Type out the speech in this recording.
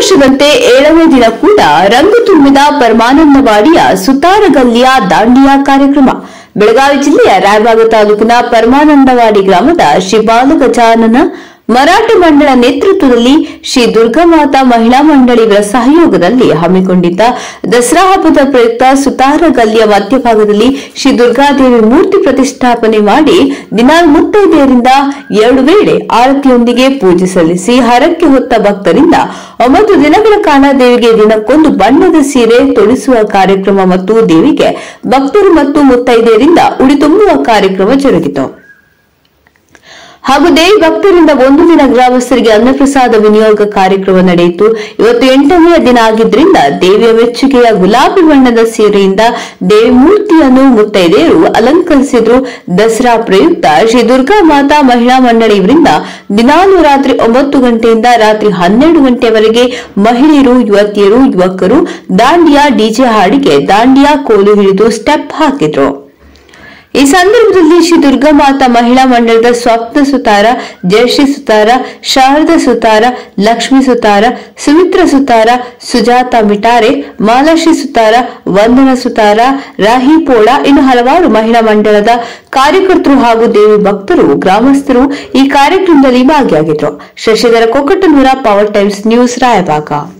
ವರ್ಷದಂತೆ ಏಳನೇ ದಿನ ಕೂಡ ರಂಗು ತುಂಬಿದ ಪರಮಾನಂದವಾಡಿಯ ಸುತಾರಗಲ್ಲಿಯ ದಾಂಡಿಯಾ ಕಾರ್ಯಕ್ರಮ ಬೆಳಗಾವಿ ಜಿಲ್ಲೆಯ ರಾಯಬಾಗ ತಾಲೂಕಿನ ಪರಮಾನಂದವಾಡಿ ಗ್ರಾಮದ ಶ್ರೀ ಬಾಲಗಜಾನನ ಮರಾಠ ಮಂಡಳ ನೇತೃತ್ವದಲ್ಲಿ ಶ್ರೀ ದುರ್ಗಾಮಾತಾ ಮಹಿಳಾ ಮಂಡಳಿಗಳ ಸಹಯೋಗದಲ್ಲಿ ಹಮ್ಮಿಕೊಂಡಿದ್ದ ದಸರಾ ಹಬ್ಬದ ಪ್ರಯುಕ್ತ ಸುತಾರಗಲ್ಲಿಯ ಮಧ್ಯಭಾಗದಲ್ಲಿ ಶ್ರೀ ದುರ್ಗಾದೇವಿ ಮೂರ್ತಿ ಪ್ರತಿಷ್ಠಾಪನೆ ಮಾಡಿ ದಿನಾಲ್ ಮುತ್ತೈದೆಯರಿಂದ ಎರಡು ವೇಳೆ ಆರತಿಯೊಂದಿಗೆ ಪೂಜೆ ಸಲ್ಲಿಸಿ ಹರಕ್ಕೆ ಹೊತ್ತ ಭಕ್ತರಿಂದ ಒಂಬತ್ತು ದಿನಗಳ ಕಾಲ ದೇವಿಗೆ ದಿನಕ್ಕೊಂದು ಬಣ್ಣದ ಸೀರೆ ತೊಡಿಸುವ ಕಾರ್ಯಕ್ರಮ ಮತ್ತು ದೇವಿಗೆ ಭಕ್ತರು ಮತ್ತು ಮುತ್ತೈದೆಯರಿಂದ ಉಡಿ ತುಂಬುವ ಕಾರ್ಯಕ್ರಮ ಜರುಗಿತು ಹಾಗೂ ದೇವಿ ಭಕ್ತರಿಂದ ಒಂದು ದಿನ ಗ್ರಾಮಸ್ಥರಿಗೆ ಅನ್ನಪ್ರಸಾದ ವಿನಿಯೋಗ ಕಾರ್ಯಕ್ರಮ ನಡೆಯಿತು ಇವತ್ತು ಎಂಟನೆಯ ದಿನ ಆಗಿದ್ರಿಂದ ದೇವಿಯ ಮೆಚ್ಚುಗೆಯ ಗುಲಾಬಿ ಬಣ್ಣದ ಸೀರೆಯಿಂದ ದೇವಿ ಮೂರ್ತಿಯನ್ನು ಮುತ್ತೈದೆಯರು ಅಲಂಕರಿಸಿದ್ರು ದಸರಾ ಪ್ರಯುಕ್ತ ಶ್ರೀ ದುರ್ಗಾ ಮಾತಾ ಮಹಿಳಾ ಮಂಡಳಿಯವರಿಂದ ದಿನಾಲು ರಾತ್ರಿ ಒಂಬತ್ತು ಗಂಟೆಯಿಂದ ರಾತ್ರಿ ಹನ್ನೆರಡು ಗಂಟೆವರೆಗೆ ಮಹಿಳೆಯರು ಯುವತಿಯರು ಯುವಕರು ದಾಂಡಿಯಾ ಡಿಜೆ ಹಾಡಿಗೆ ದಾಂಡಿಯಾ ಕೋಲು ಹಿಡಿದು ಸ್ಟೆಪ್ ಹಾಕಿದ್ರು ಈ ಸಂದರ್ಭದಲ್ಲಿ ಶ್ರೀ ದುರ್ಗಾಮಾತಾ ಮಹಿಳಾ ಮಂಡಳದ ಸ್ವಪ್ನ ಸುತಾರ ಜಯಶ್ರೀ ಸುತಾರ ಶಾರದಾ ಸುತಾರ ಲಕ್ಷ್ಮೀ ಸುತಾರ ಸುಮಿತ್ರ ಸುತಾರ ಸುಜಾತ ಮಿಟಾರೆ ಮಾಲಾಶ್ರೀ ಸುತಾರ ವಂದನಾ ಸುತಾರ ರಾಹಿ ಪೋಳ ಇನ್ನು ಹಲವಾರು ಮಹಿಳಾ ಮಂಡಳದ ಕಾರ್ಯಕರ್ತರು ಹಾಗೂ ದೇವಿ ಭಕ್ತರು ಗ್ರಾಮಸ್ಥರು ಈ ಕಾರ್ಯಕ್ರಮದಲ್ಲಿ ಭಾಗಿಯಾಗಿದ್ರು Shashidhara Kokkatanur power times news Raybag